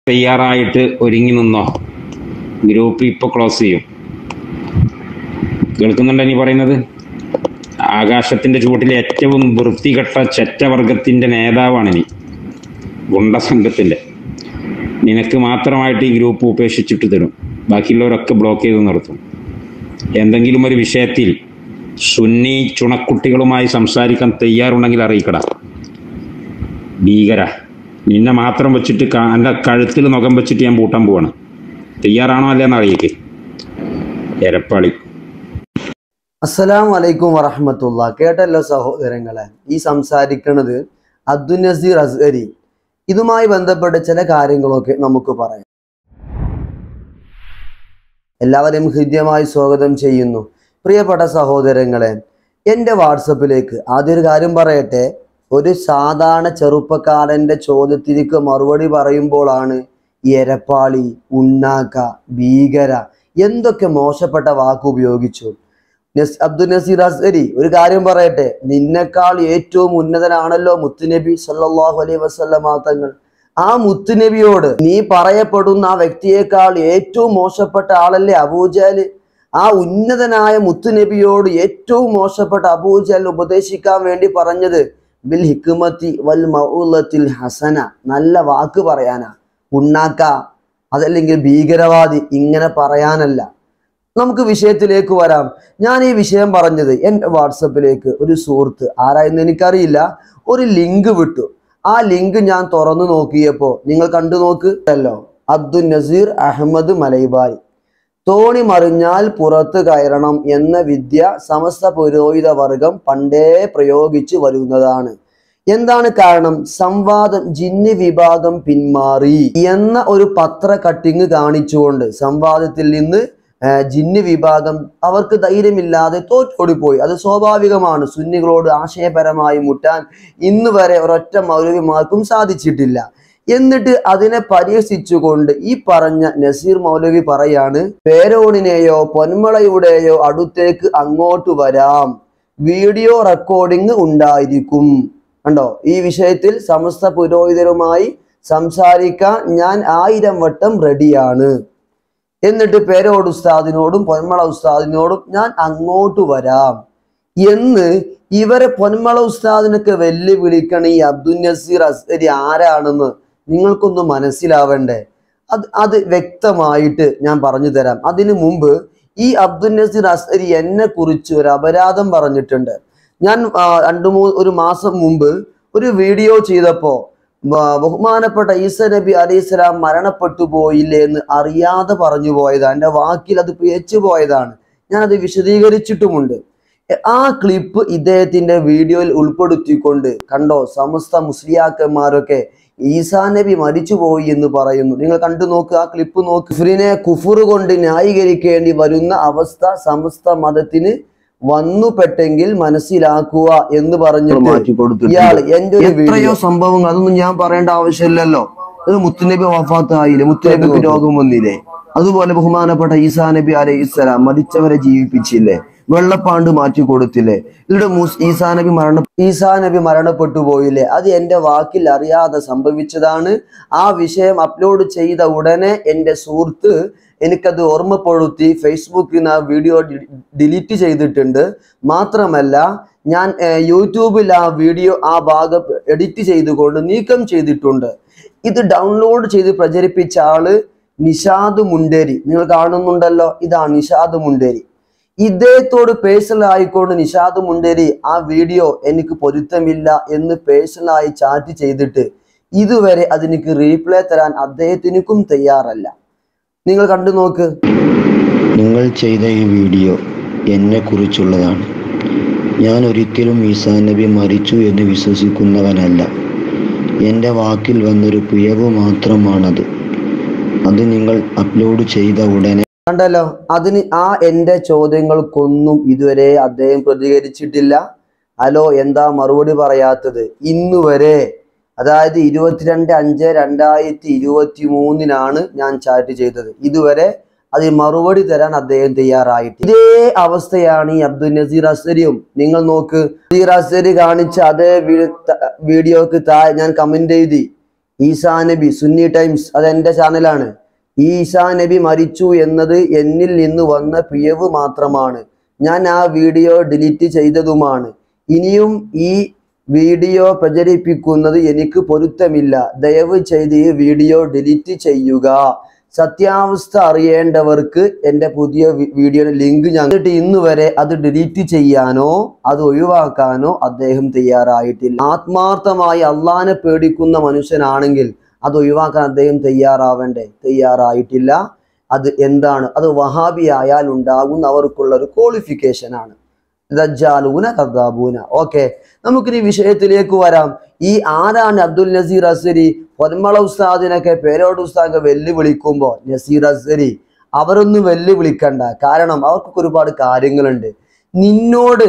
തയ്യാറായിട്ട് ഒരുങ്ങി നിന്നോ ഗ്രൂപ്പ് ഇപ്പോൾ ക്ലോസ് ചെയ്യും കേൾക്കുന്നുണ്ടോ നീ പറയുന്നത് ആകാശത്തിന്റെ ചുവട്ടിലെ ഏറ്റവും വൃത്തികെട്ട ചെറ്റവർഗത്തിന്റെ നേതാവാണ് നീ ഗുണ്ടസംഘത്തിന്റെ നിനക്ക് മാത്രമായിട്ട് ഈ ഗ്രൂപ്പ് ഉപേക്ഷിച്ചിട്ട് തരും ബാക്കിയുള്ളവരൊക്കെ ബ്ലോക്ക് ചെയ്ത് നിർത്തും എന്തെങ്കിലും ഒരു വിഷയത്തിൽ സുന്നി ചുണക്കുട്ടികളുമായി സംസാരിക്കാൻ തയ്യാറുണ്ടെങ്കിൽ അറിയിക്കടാ ഭീകര നിന്നെ മാത്രം വെച്ചിട്ട് ക- എൻ്റെ കഴുത്തിൽ മുഖം വെച്ചിട്ട് ഞാൻ പൂട്ടാൻ പോവാണ് തയ്യാറാണോ അല്ലേന്ന് അറിയിക്ക് എരപ്പാളി അസ്സലാം വലൈക്കും വറഹമത്തുള്ള കേട്ടല്ലോ സഹോദരങ്ങളെ ഈ സംസാരിക്കുന്നത് അബ്ദുൽ നസീർ അസ്ഹരി ഇതുമായി ബന്ധപ്പെട്ട ചില കാര്യങ്ങളൊക്കെ നമുക്ക് പറയാം എല്ലാവരെയും ഹൃദ്യമായി സ്വാഗതം ചെയ്യുന്നു പ്രിയപ്പെട്ട സഹോദരങ്ങളെ എൻ്റെ വാട്സപ്പിലേക്ക് ആദ്യം ഒരു കാര്യം പറയട്ടെ ഒരു സാധാരണ ചെറുപ്പക്കാരൻ്റെ ചോദ്യത്തിലേക്ക് മറുപടി പറയുമ്പോഴാണ് ഈ എരപ്പാളി ഉണ്ണാക്ക ഭീകര എന്തൊക്കെ മോശപ്പെട്ട വാക്ക് ഉപയോഗിച്ചു നസ് അബ്ദുൽ നസീർ അസ്ഹരി ഒരു കാര്യം പറയട്ടെ നിന്നെക്കാൾ ഏറ്റവും ഉന്നതനാണല്ലോ മുത്തുനബി സല്ലല്ലാഹു അലൈഹി വസല്ലമ തങ്ങൾ ആ മുത്തുനബിയോട് നീ പറയപ്പെടുന്ന ആ വ്യക്തിയേക്കാൾ ഏറ്റവും മോശപ്പെട്ട ആളല്ലേ അബൂജാല് ആ ഉന്നതനായ മുത്തുനബിയോട് ഏറ്റവും മോശപ്പെട്ട അബൂജാൽ ഉപദേശിക്കാൻ വേണ്ടി പറഞ്ഞത് ബിൽ ഹിക്മത്തി വൽ മൗലത്തിൽ ഹസന നല്ല വാക്ക് പറയാനാ ഉണ്ണാക്ക അതല്ലെങ്കിൽ ഭീകരവാദി ഇങ്ങനെ പറയാനല്ല നമുക്ക് വിഷയത്തിലേക്ക് വരാം ഞാൻ ഈ വിഷയം പറഞ്ഞത് എൻ്റെ വാട്സപ്പിലേക്ക് ഒരു സുഹൃത്ത് ആരായെന്ന് എനിക്കറിയില്ല ഒരു ലിങ്ക് വിട്ടു ആ ലിങ്ക് ഞാൻ തുറന്നു നോക്കിയപ്പോൾ നിങ്ങൾ കണ്ടു നോക്കല്ലോ അബ്ദുൽ നസീർ അഹമ്മദ് മലൈബാരി തോണി മറിഞ്ഞാൽ പുറത്ത് കയറണം എന്ന വിദ്യ സമസ്ത പുരോഹിത വർഗം പണ്ടേ പ്രയോഗിച്ചു വരുന്നതാണ് എന്താണ് കാരണം സംവാദം ജിന്ന് വിഭാഗം പിന്മാറി എന്ന ഒരു പത്ര കട്ടിങ് കാണിച്ചുകൊണ്ട് സംവാദത്തിൽ നിന്ന് ആ, ജിന്ന് വിഭാഗം അവർക്ക് ധൈര്യമില്ലാതെ തോറ്റോടിപ്പോയി അത് സ്വാഭാവികമാണ് സുന്നികളോട് ആശയപരമായി മുട്ടാൻ ഇന്ന് വരെ ഒരൊറ്റ മൗലവിമാർക്കും സാധിച്ചിട്ടില്ല എന്നിട്ട് അതിനെ പരിഹസിച്ചുകൊണ്ട് ഈ പറഞ്ഞ നസീർ മൗലവി പറയാണ് പേരോടിനെയോ പൊന്മളയുടെയോ അടുത്തേക്ക് അങ്ങോട്ട് വരാം വീഡിയോ റെക്കോർഡിംഗ് ഉണ്ടായിരിക്കും കണ്ടോ ഈ വിഷയത്തിൽ സമസ്ത പുരോഹിതരുമായി സംസാരിക്കാൻ ഞാൻ ആയിരം വട്ടം റെഡിയാണ് എന്നിട്ട് പേരോട് ഉസ്താദിനോടും പൊന്മള ഉസ്താദിനോടും ഞാൻ അങ്ങോട്ട് വരാം എന്ന് ഇവരെ പൊന്മള ഉസ്താദിനൊക്കെ വെല്ലുവിളിക്കണ ഈ അബ്ദുൽ നസീർ അസ്ഹരി ആരാണെന്ന് നിങ്ങൾക്കൊന്ന് മനസ്സിലാവണ്ടേ അത് അത് വ്യക്തമായിട്ട് ഞാൻ പറഞ്ഞു തരാം അതിനു മുമ്പ് ഈ അബ്ദുൽ നസീർ അസ്ഹരി എന്നെ കുറിച്ച് ഒരു അപരാധം പറഞ്ഞിട്ടുണ്ട് ഞാൻ ആ, രണ്ടു മൂന്ന് ഒരു മാസം മുമ്പ് ഒരു വീഡിയോ ചെയ്തപ്പോ ബ- ബഹുമാനപ്പെട്ട ഈസ നബി അലൈഹിസ്സലാം മരണപ്പെട്ടു പോയില്ലേ എന്ന് അറിയാതെ പറഞ്ഞു പോയതാണ് എൻ്റെ വാക്കിൽ അത് പേച്ചു പോയതാണ് ഞാനത് വിശദീകരിച്ചിട്ടുമുണ്ട് എ- ആ ക്ലിപ്പ് ഇദ്ദേഹത്തിന്റെ വീഡിയോയിൽ ഉൾപ്പെടുത്തിക്കൊണ്ട് കണ്ടോ സമസ്ത മുസ്ലിയാക്കന്മാരൊക്കെ ഈസാ നബി മരിച്ചുപോയി എന്ന് പറയുന്നു നിങ്ങൾ കണ്ടു നോക്ക് ആ ക്ലിപ്പ് നോക്ക് കുഫറിനെ കുഫുർ കൊണ്ട് ന്യായീകരിക്കേണ്ടി വരുന്ന അവസ്ഥ സമസ്ത മതത്തിന് വന്നുപെട്ടെങ്കിൽ മനസ്സിലാക്കുക എന്ന് പറഞ്ഞു മാറ്റി കൊടുത്തിട്ടുണ്ട്. ഇയാൾ എന്റെ ഒരു എത്രയോ വീഡിയോ സംഭവങ്ങൾ അതൊന്നും ഞാൻ പറയേണ്ട ആവശ്യമില്ലല്ലോ ഇത് മുത്തുനബി വഫാത്തായില്ലേ മുത്തുനബിക്ക് രോഗം വന്നില്ലേ അതുപോലെ ബഹുമാനപ്പെട്ട ഈസാ നബി അലൈഹി ഇസ്ലാം മരിച്ചവരെ ജീവിപ്പിച്ചില്ലേ വെള്ളപ്പാണ്ട് മാറ്റി കൊടുത്തില്ലേ ഇവിടെ മൂസ് ഈസാ നബി മരണ ഈസാ നബി മരണപ്പെട്ടു പോയില്ലേ അത് എൻ്റെ വാക്കിൽ അറിയാതെ സംഭവിച്ചതാണ് ആ വിഷയം അപ്ലോഡ് ചെയ്ത ഉടനെ എൻ്റെ സുഹൃത്ത് എനിക്കത് ഓർമ്മപ്പെടുത്തി ഫേസ്ബുക്കിൽ നിന്ന് ആ വീഡിയോ ഡിലീറ്റ് ചെയ്തിട്ടുണ്ട് മാത്രമല്ല ഞാൻ ഏർ, യൂട്യൂബിൽ ആ വീഡിയോ ആ ഭാഗം എഡിറ്റ് ചെയ്തുകൊണ്ട് നീക്കം ചെയ്തിട്ടുണ്ട് ഇത് ഡൗൺലോഡ് ചെയ്ത് പ്രചരിപ്പിച്ച ആള് നിഷാദ് മുണ്ടേരി നിങ്ങൾ കാണുന്നുണ്ടല്ലോ ഇതാണ് നിഷാദ് മുണ്ടേരി ഇദ്ദേഹത്തോട് പേഴ്സണൽ ആയിക്കൊണ്ട് നിഷാദ് മുണ്ടേരി ആ വീഡിയോ എനിക്ക് പൊരുത്തമില്ല എന്ന് പേഴ്സണലായി ചാറ്റ് ചെയ്തിട്ട് ഇതുവരെ അതിനിക്ക് റീപ്ലൈ തരാൻ അദ്ദേഹത്തിനും തയ്യാറല്ല നിങ്ങൾ കണ്ടു നോക്ക് നിങ്ങൾ ചെയ്ത ഈ വീഡിയോ എന്നെ കുറിച്ചുള്ളതാണ് ഞാൻ ഒരിക്കലും ഈസാ നബി മരിച്ചു എന്ന് വിശ്വസിക്കുന്നവനല്ല എൻ്റെ വാക്കിൽ വന്നൊരു പിഴവ് മാത്രമാണത് അത് നിങ്ങൾ അപ്ലോഡ് ചെയ്ത ഉടനെ കണ്ടല്ലോ അതിന് ആ എൻ്റെ ചോദ്യങ്ങൾക്കൊന്നും ഇതുവരെ അദ്ദേഹം പ്രതികരിച്ചിട്ടില്ല ഹലോ എന്താ മറുപടി പറയാത്തത് ഇന്ന് വരെ അതായത് ഇരുപത്തിരണ്ട് അഞ്ച് രണ്ടായിരത്തി ഇരുപത്തി മൂന്നിനാണ് ഞാൻ ചാറ്റ് ചെയ്തത് ഇതുവരെ അതിന് മറുപടി തരാൻ അദ്ദേഹം തയ്യാറായിട്ട് ഇതേ അവസ്ഥയാണ് ഈ അബ്ദുൽ നസീർ അസരിയും നിങ്ങൾ നോക്ക് നസീർ അസരി കാണിച്ച അതേ വീ- ത- വീഡിയോക്ക് താഴെ ഞാൻ കമന്റ് എഴുതി ഈസാ നബി സുന്നി ടൈംസ് അത് എൻ്റെ ചാനലാണ് ഈസാ നബി മരിച്ചു എന്നത് എന്നിൽ നിന്ന് വന്ന പിഴവ് മാത്രമാണ് ഞാൻ ആ വീഡിയോ ഡിലീറ്റ് ചെയ്തതുമാണ് ഇനിയും ഈ വീഡിയോ പ്രചരിപ്പിക്കുന്നത് എനിക്ക് പൊരുത്തമില്ല ദയവ് ചെയ്ത് ഈ വീഡിയോ ഡിലീറ്റ് ചെയ്യുക സത്യാവസ്ഥ അറിയേണ്ടവർക്ക് എൻ്റെ പുതിയ വി- വീഡിയോയുടെ ലിങ്ക് ഞാൻ എന്നിട്ട് ഇന്ന് വരെ അത് ഡിലീറ്റ് ചെയ്യാനോ അത് ഒഴിവാക്കാനോ അദ്ദേഹം തയ്യാറായിട്ടില്ല ആത്മാർത്ഥമായി അള്ളാനെ പേടിക്കുന്ന മനുഷ്യനാണെങ്കിൽ അത് ഒഴിവാക്കാൻ അദ്ദേഹം തയ്യാറാവേണ്ടേ തയ്യാറായിട്ടില്ല അത് എന്താണ് അത് വഹാബി ആയാൽ ഉണ്ടാകുന്ന അവർക്കുള്ള ഒരു ക്വാളിഫിക്കേഷൻ ആണ് ദജ്ജാലൂന കദ്ദാബൂന ഓക്കെ നമുക്കിനി വിഷയത്തിലേക്ക് വരാം ഈ ആരാണ് അബ്ദുൽ നസീർ അസരി പൊന്മള ഉസ്താദിനൊക്കെ പേരോട് ഉസ്താദൊക്കെ വെല്ലുവിളിക്കുമ്പോൾ നസീർ അസരി അവരൊന്നും വെല്ലുവിളിക്കണ്ട കാരണം അവർക്കൊക്കെ ഒരുപാട് കാര്യങ്ങളുണ്ട് നിന്നോട്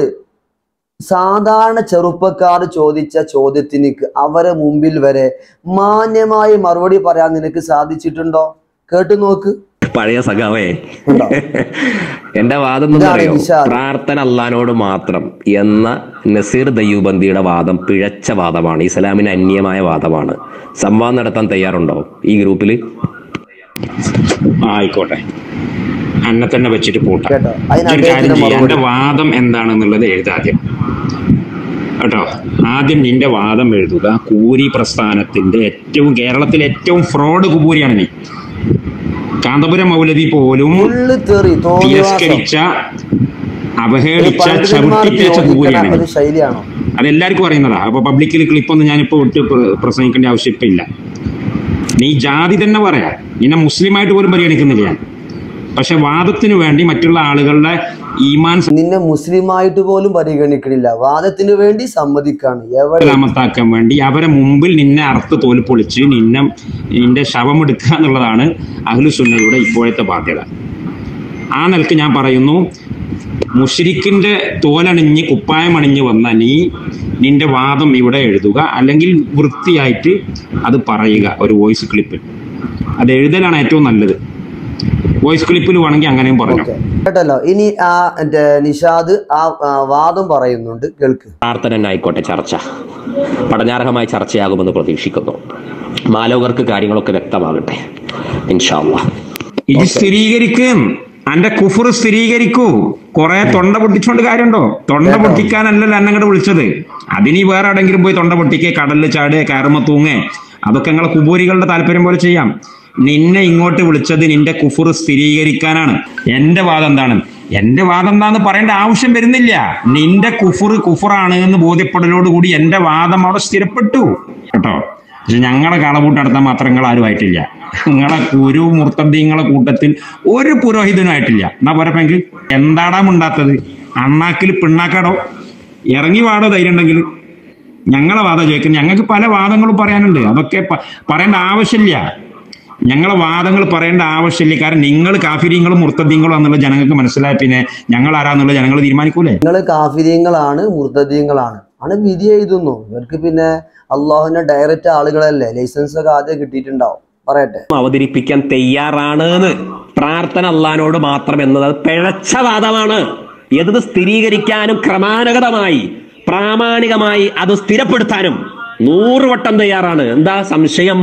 സാധാരണ ചെറുപ്പക്കാർ ചോദിച്ച ചോദ്യത്തിന് അവരെ മുമ്പിൽ വരെ മാന്യമായി മറുപടി പറയാൻ നിനക്ക് സാധിച്ചിട്ടുണ്ടോ കേട്ടു നോക്ക് പഴയ സഖാവേ ഉണ്ടോ? എന്റെ വാദം എന്ന് ഇതാണ് പറയോ നിഷാദ്. പ്രാർത്ഥന അള്ളഹാനോട് മാത്രം എന്ന നസീർ ദയ്യൂബന്ദിയുടെ വാദം പിഴച്ച വാദമാണ് ഇസ്ലാമിന് അന്യമായ വാദമാണ് സംവാദം നടത്താൻ തയ്യാറുണ്ടോ ഈ ഗ്രൂപ്പിൽ ആയിക്കോട്ടെ അന്നെ തന്നെ വെച്ചിട്ട് പൂട്ടാം കേട്ടോ അതിന് ഒരു കാര്യം അദ്ദേഹത്തിന്റെ ചെയ്യാം എന്റെ മറുപടി വാദം എന്താണെന്നുള്ളത് എഴുതാദ്യം കേട്ടോ ആദ്യം നിന്റെ വാദം എഴുതുക കൂരി പ്രസ്ഥാനത്തിന്റെ ഏറ്റവും കേരളത്തിലെ ഏറ്റവും ഫ്രോഡ് കുബൂരിയാണ് നീ കാന്തപുരം മൗലവി പോലും ഉള്ളു തെറി തോന്നിവാസം തിരസ്കരിച്ച ഒരു അവഹേളിച്ച പണ്ഡിതന്മാർക്ക് ചവിട്ടിത്തേച്ച യോജിക്കുന്ന കുബൂരിയാണ് നീ ഒരു ശൈലിയാണോ അതെല്ലാവർക്കും അറിയുന്നതാ അപ്പൊ പബ്ലിക്കിൽ ക്ലിപ്പൊന്നും ഞാനിപ്പോ ഇട്ട് പ്ര- പ്രസംഗിക്കേണ്ട ആവശ്യം ഇപ്പൊ ഇല്ല നീ ജാതി തന്നെ പറയാ നിന്നെ മുസ്ലിമായിട്ട് പോലും പരിഗണിക്കുന്നില്ല ഞാൻ പക്ഷെ വാദത്തിന് വേണ്ടി മറ്റുള്ള ആളുകളുടെ ഈമാൻ നിന്നെ മുസ്ലിമായിട്ട് പോലും പരിഗണിക്കണില്ല വാദത്തിന് വേണ്ടി സമ്മതിക്കാണ് എവിടെ സലാമത്താക്കാൻ വേണ്ടി അവരെ മുമ്പിൽ നിന്നെ അറുത്ത് തോല് പൊളിച്ച് നിന്നെ നിന്റെ ശവം എടുക്കുക എന്നുള്ളതാണ് അഹ്ലുസുന്നയുടെ ഇപ്പോഴത്തെ ബാധ്യത ആ നിലക്ക് ഞാൻ പറയുന്നു മുഷിരിക്കിന്റെ തോലണിഞ്ഞ് കുപ്പായം അണിഞ്ഞ് വന്ന നീ നിന്റെ വാദം ഇവിടെ എഴുതുക അല്ലെങ്കിൽ വൃത്തിയായിട്ട് അത് പറയുക ഒരു വോയിസ് ക്ലിപ്പിൽ അത് എഴുതലാണ് ഏറ്റവും നല്ലത് വോയിസ് ക്ലിപ്പിൽ വേണമെങ്കിൽ അങ്ങനെയും പറഞ്ഞു ഓക്കെ കേട്ടല്ലോ ഇനി ആ എന്റെ നിഷാദ് ആ ആ, വാദം പറയുന്നുണ്ട് കേൾക്ക് പ്രാർത്ഥന തന്നെ ആയിക്കോട്ടെ ചർച്ച പഠനാർഹമായ ചർച്ചയാകുമെന്ന് പ്രതീക്ഷിക്കുന്നു മാലോകർക്ക് കാര്യങ്ങളൊക്കെ വ്യക്തമാകട്ടെ ഇൻഷാല്ലാ ഇത് സ്ഥിരീകരിക്കും അന്റെ കുഫർ സ്ഥിരീകരിക്കൂ കുറെ തൊണ്ട പൊട്ടിച്ചോണ്ട് കാര്യമുണ്ടോ തൊണ്ട പൊട്ടിക്കാനല്ലല്ലോ എന്നെ അങ്ങോട്ട് വിളിച്ചത് അതിനി വേറെ എവിടെങ്കിലും പോയി തൊണ്ട പൊട്ടിക്കേ കടലിൽ ചാട് കയറുമ തൂങ്ങേ അതൊക്കെ നിങ്ങളെ കുബൂരികളുടെ താല്പര്യം പോലെ ചെയ്യാം നിന്നെ ഇങ്ങോട്ട് വിളിച്ചത് നിന്റെ കുഫർ സ്ഥിരീകരിക്കാനാണ് എന്റെ വാദം എന്താണ് എന്റെ വാദം എന്താന്ന് പറയേണ്ട ആവശ്യം വരുന്നില്ല നിന്റെ കുഫർ കുഫറാണ് എന്ന് ബോധ്യപ്പെടലോടുകൂടി എന്റെ വാദം അവിടെ സ്ഥിരപ്പെട്ടു കേട്ടോ പക്ഷെ ഞങ്ങളെ കളപൂട്ട് നടത്താൻ മാത്രം നിങ്ങൾ ആരും ആയിട്ടില്ല നിങ്ങളെ ഒരു മുർത്തദ്ദീങ്ങളെ കൂട്ടത്തിൽ ഒരു പുരോഹിതനും ആയിട്ടില്ല എന്നാ പോരപ്പെങ്കിൽ എന്താടാ മുണ്ടാത്തത് അണ്ണാക്കിൽ പിണ്ണാക്കാടോ ഇറങ്ങി വാടോ ധൈര്യം ഉണ്ടെങ്കിൽ ഞങ്ങളെ വാദം ചോദിക്കും ഞങ്ങൾക്ക് പല വാദങ്ങളും പറയാനുണ്ട് അതൊക്കെ പ- പറയേണ്ട ആവശ്യമില്ല ഞങ്ങളെ വാദങ്ങൾ പറയേണ്ട ആവശ്യമില്ല കാരണം നിങ്ങൾ കാഫിരിങ്ങളും മുർത്തദ്ദീങ്ങളും എന്നുള്ള ജനങ്ങൾക്ക് മനസ്സിലായ പിന്നെ ഞങ്ങൾ ആരാന്നുള്ള ജനങ്ങൾ തീരുമാനിക്കൂലേ നിങ്ങൾ കാഫിര്യങ്ങളാണ് മുർത്തദീങ്ങളാണ് ആണ് വിധി എഴുതുന്നു ഇവർക്ക് പിന്നെ അള്ളാഹുവിന്റെ ഡയറക്റ്റ് ആളുകളല്ലേ ലൈസൻസ് ഒക്കെ ആദ്യം കിട്ടിയിട്ടുണ്ടാവും പറയട്ടെ അവതരിപ്പിക്കാൻ തയ്യാറാണ് എന്ന് പ്രാർത്ഥന അള്ളഹാനോട് മാത്രം എന്നത് അത് പിഴച്ച വാദമാണ് എന്നത് സ്ഥിരീകരിക്കാനും ക്രമാനുഗതമായി പ്രാമാണികമായി അത് സ്ഥിരപ്പെടുത്താനും നൂറ് വട്ടം തയ്യാറാണ് എന്താ സംശയം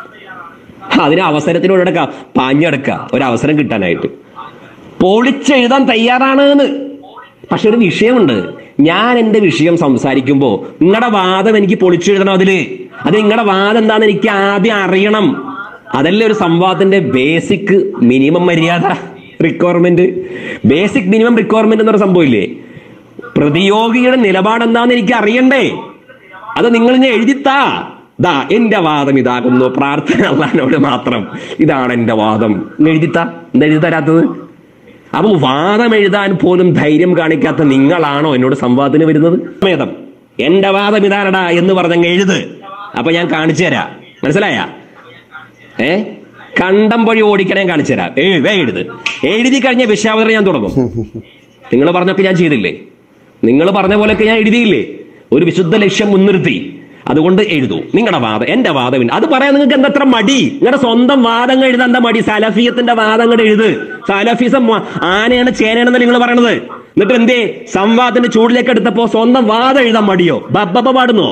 അതിന് അവസരത്തിനോടെ പാഞ്ഞെടുക്ക ഒരു അവസരം കിട്ടാനായിട്ട് പൊളിച്ചെഴുതാൻ തയ്യാറാണ് എന്ന് പക്ഷെ ഒരു വിഷയമുണ്ട് ഞാൻ എന്റെ വിഷയം സംസാരിക്കുമ്പോൾ നിങ്ങളുടെ വാദം എനിക്ക് പൊളിച്ചെഴുതണം അതില് അത് നിങ്ങളുടെ വാദം എന്താന്ന് എനിക്ക് ആദ്യം അറിയണം അതല്ലേ ഒരു സംവാദത്തിന്റെ ബേസിക് മിനിമം മര്യാദ റിക്വയർമെന്റ് ബേസിക് മിനിമം റിക്വയർമെന്റ് എന്നൊരു സംഭവം ഇല്ലേ പ്രതിയോഗിയുടെ നിലപാട് എന്താന്ന് എനിക്ക് അറിയണ്ടേ അത് നിങ്ങൾ ഇങ്ങനെ എഴുതിത്താ ദാ എന്റെ വാദം ഇതാകുന്നു പ്രാർത്ഥന അള്ളഹാനോട് മാത്രം ഇതാണ് എന്റെ വാദം ഇങ്ങ് എഴുതിത്താ എന്താ എഴുതി തരാത്തത് അപ്പൊ വാദം എഴുതാൻ പോലും ധൈര്യം കാണിക്കാത്ത നിങ്ങളാണോ എന്നോട് സംവാദത്തിന് വരുന്നത് മേധം എന്റെ വാദം ഇതാരടാ എന്ന് പറഞ്ഞങ്ങ് എഴുത് അപ്പൊ ഞാൻ കാണിച്ചു തരാം മനസ്സിലായ ഏ കണ്ടം വഴി ഓടിക്കണേ കാണിച്ചു തരാം ഏ വേ എഴുത് എഴുതി കഴിഞ്ഞ വിശ്വാവതരം ഞാൻ തുടങ്ങും നിങ്ങൾ പറഞ്ഞൊക്കെ ഞാൻ ചെയ്തില്ലേ നിങ്ങൾ പറഞ്ഞ പോലെയൊക്കെ ഞാൻ എഴുതിയില്ലേ ഒരു വിശുദ്ധ ലക്ഷ്യം മുൻനിർത്തി അതുകൊണ്ട് എഴുതൂ നിങ്ങളുടെ വാദം എന്റെ വാദം ഇന്ന. അത് പറയാൻ നിങ്ങൾക്ക് എന്തത്ര മടി നിങ്ങളുടെ സ്വന്തം വാദങ്ങൾ എഴുതാൻ എന്താ മടി സലഫിയത്തിന്റെ വാദങ്ങൾ എഴുത് സലഫിസം മ- ആനയാണ് ചേനയാണെന്ന് നിങ്ങൾ പറയണത് എന്നിട്ട് എന്തേ സംവാദത്തിന്റെ ചൂടിലേക്ക് എടുത്തപ്പോ സ്വന്തം വാദം എഴുതാൻ മടിയോ ബബ്ബ പാടുന്നോ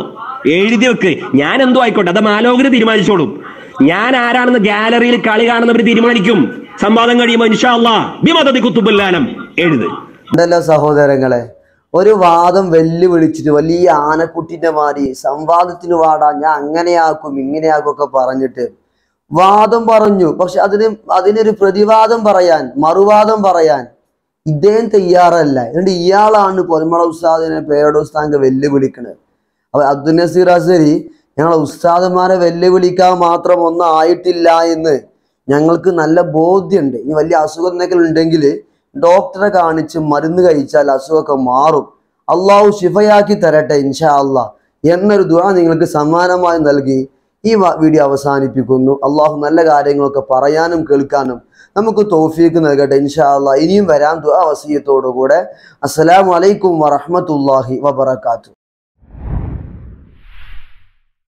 എഴുതി വെക്ക് ഞാൻ എന്തോ ആയിക്കോട്ടെ അത് മാലോകര് തീരുമാനിച്ചോളും ഞാൻ ആരാണെന്ന് ഗാലറിയിൽ കളി കാണുന്നവർ തീരുമാനിക്കും സംവാദം കഴിയുമ്പോൾ ഇൻഷാ അള്ളാ ബിമതതി കുത്തുബുല്ലാനം എഴുത് ഉണ്ടല്ലോ സഹോദരങ്ങളെ ഒരു വാദം വെല്ലുവിളിച്ചിട്ട് വലിയ ആനക്കുട്ടിന്റെ മാതിരി സംവാദത്തിന് വാടാ ഞാൻ അങ്ങനെയാക്കും ഇങ്ങനെയാക്കും ഒക്കെ പറഞ്ഞിട്ട് വാദം പറഞ്ഞു പക്ഷെ അതിന് അതിനൊരു പ്രതിവാദം പറയാൻ മറുവാദം പറയാൻ ഇദ്ദേഹം തയ്യാറല്ല എന്നിട്ട് ഇയാളാണ് പൊന്മള ഉസ്താദിനെ പേരുടെ ഉസ്താദിനെ വെല്ലുവിളിക്കുന്നത് അപ്പൊ അബ്ദുൽ നസീർ അസരി ഞങ്ങളെ ഉസ്താദന്മാരെ വെല്ലുവിളിക്കാൻ മാത്രം ഒന്നും ആയിട്ടില്ല എന്ന് ഞങ്ങൾക്ക് നല്ല ബോധ്യമുണ്ട് ഈ വലിയ അസുഖം എന്തെങ്കിലും ഉണ്ടെങ്കിൽ ഡോക്ടറെ കാണിച്ച് മരുന്ന് കഴിച്ചാൽ അസുഖമൊക്കെ മാറും അള്ളാഹു ശിഫയാക്കി തരട്ടെ ഇൻഷാ അള്ളാ എന്നൊരു ദുആ നിങ്ങൾക്ക് സമ്മാനമായി നൽകി ഈ വ- വീഡിയോ അവസാനിപ്പിക്കുന്നു അള്ളാഹു നല്ല കാര്യങ്ങളൊക്കെ പറയാനും കേൾക്കാനും നമുക്ക് തോഫീക്ക് നൽകട്ടെ ഇൻഷാ അള്ളാ ഇനിയും വരാൻ ദുആ വസീയത്തോടു കൂടെ അസ്സലാമു അലൈക്കും വറഹ്മത്തുള്ളാഹി വബറകാതുഹു